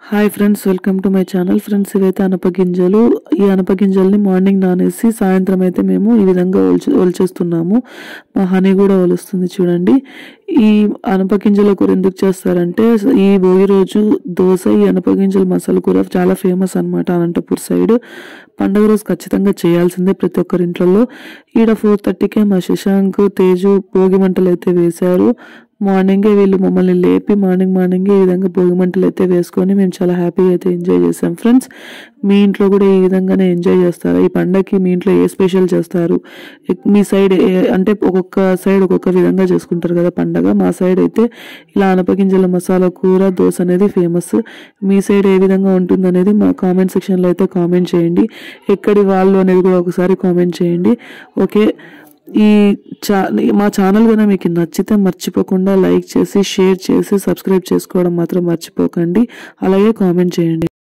hi friends welcome to my channel friends ఇవైతే అనప గింజలు ఈ అనప గింజల్ని మార్నింగ్ నానేసి సాయంత్రం అయితే మేము ఈ విధంగా ఒలిచి ఒలిచేస్తున్నాము మా హనీ కూడా ఒలుస్తుంది చూడండి ఈ అనప గింజల కూర ఎందుకు చేస్తారంటే ఈ భోగి రోజు దోశ ఈ అనప గింజల మసాలా కూర చాలా ఫేమస్ అనమాట అనంతపూర్ సైడ్ పండగ రోజు ఖచ్చితంగా చేయాల్సిందే ప్రతి ఒక్కరి ఇంట్లో ఈడ ఫోర్ థర్టీకే మా శశాంక్ తేజు భోగి మంటలు అయితే వేశారు మార్నింగే వీళ్ళు మమ్మల్ని లేపి మార్నింగ్ మార్నింగ్ ఈ విధంగా భోగి మంటలు అయితే వేసుకొని మేము చాలా హ్యాపీగా అయితే ఎంజాయ్ చేసాం ఫ్రెండ్స్ మీ ఇంట్లో కూడా ఈ విధంగానే ఎంజాయ్ చేస్తారా ఈ పండగకి మీ ఇంట్లో ఏ స్పెషల్ చేస్తారు ఎక్- మీ సైడ్ ఏ- అంటే ఒక్కొక్క సైడ్ ఒక్కొక్క విధంగా చేసుకుంటారు కదా పండగ మా సైడ్ అయితే ఇలా అనపగింజల మసాలా కూర దోశ అనేది ఫేమస్ మీ సైడ్ ఏ విధంగా ఉంటుంది అనేది మా కామెంట్ సెక్షన్లో అయితే కామెంట్ చేయండి ఎక్కడి వాళ్ళు అనేది కూడా ఒకసారి కామెంట్ చేయండి ఓకే ఈ చా మా ఛానల్ కనుక మీకు నచ్చితే మర్చిపోకుండా లైక్ చేసి షేర్ చేసి సబ్స్క్రైబ్ చేసుకోవడం మాత్రం మర్చిపోకండి అలాగే కామెంట్ చేయండి